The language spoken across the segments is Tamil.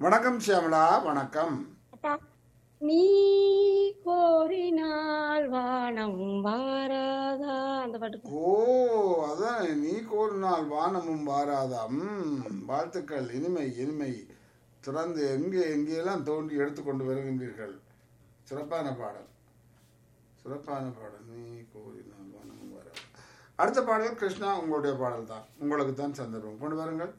வணக்கம் சியாமளா வணக்கம் அப்பா நீ கோரினால் வானம் வாராதா அந்த பாட்டு ஓ அதான் நீ கோரினால் வானமும் வாராதாம் வாழ்த்துக்கள் இனிமை இனிமை திறந்து எங்கே எங்கேயெல்லாம் தோண்டி எடுத்துக்கொண்டு வருகின்றீர்கள் சிறப்பான பாடல் சிறப்பான பாடல் நீ கோரினால் வானமும் வாராதா அடுத்த பாடல் கிருஷ்ணா உங்களுடைய பாடல் தான் உங்களுக்கு தான் சந்தர்ப்பம் கொண்டு வாருங்கள்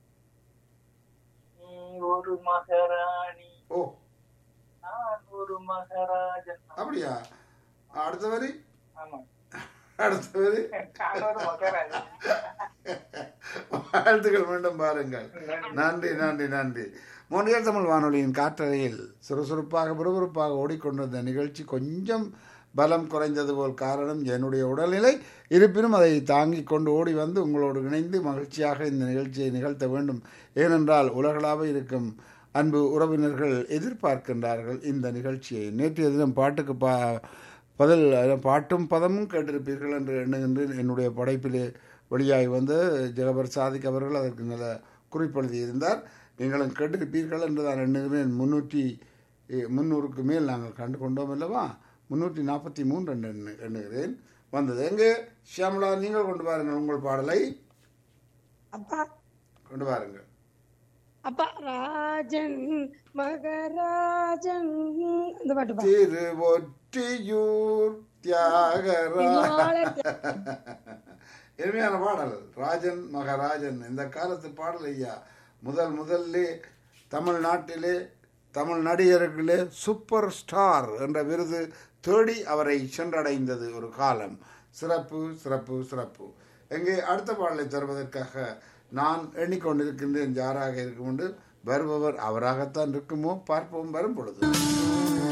நீ ஒரு மகாராணி ஓ நான் ஒரு மகாராஜன் அப்படியா அடுத்த வரி ஆமா அடுத்த வரி நான் ஒரு மகாராஜன் வாழ்த்துக்கள் மீண்டும் பாருங்கள் நன்றி நன்றி நன்றி மொழியல் தமிழ் வானொலியின் காற்றறையில் சுறுசுறுப்பாக விறுவிறுப்பாக ஓடிக்கொண்டிருந்த நிகழ்ச்சி கொஞ்சம் பலம் குறைந்தது போல் காரணம் என்னுடைய உடல்நிலை இருப்பினும் அதை தாங்கிக் கொண்டு ஓடி வந்து உங்களோடு இணைந்து மகிழ்ச்சியாக இந்த நிகழ்ச்சியை நிகழ்த்த வேண்டும் ஏனென்றால் உலகளாக இருக்கும் அன்பு உறவினர்கள் எதிர்பார்க்கின்றார்கள் இந்த நிகழ்ச்சியை நேற்றைய தினம் பாட்டுக்கு பா பதில் பாட்டும் பதமும் கேட்டிருப்பீர்கள் என்று எண்ணுகின்றேன் என்னுடைய படைப்பிலே வெளியாகி வந்து ஜெகபர் சாதிக் அவர்கள் அதற்கு நல்ல குறிப்பெழுதி இருந்தார் நீங்களும் கேட்டிருப்பீர்கள் என்று நான் எண்ணுகிறேன் முன்னூற்றி முந்நூறுக்கு மேல் நாங்கள் கண்டு கொண்டோம் அல்லவா முன்னூற்றி நாற்பத்தி மூன்று என்று எண்ணு எண்ணுகிறேன் வந்தது எங்கே ஷியாமலா நீங்கள் கொண்டு வாருங்கள் உங்கள் பாடலை அப்பா கொண்டு வாருங்கள் அப்பா ராஜன் மகராஜன் அந்த பாட்டு பா திருவொற்றியூர் தியாகரா தியாகரா. எளிமையான பாடல் ராஜன் மகாராஜன் இந்த காலத்து பாடல் ஐயா முதல் முதல்லே தமிழ்நாட்டிலே தமிழ் நடிகர்களே சூப்பர் ஸ்டார் என்ற விருது தேடி அவரை சென்றடைந்தது ஒரு காலம் சிறப்பு சிறப்பு சிறப்பு எங்கே அடுத்த பாடலை தருவதற்காக நான் எண்ணிக்கொண்டிருக்கின்றேன் யாராக இருக்கும் என்று வருபவர் அவராகத்தான் இருக்குமோ பார்ப்போம் வரும் பொழுது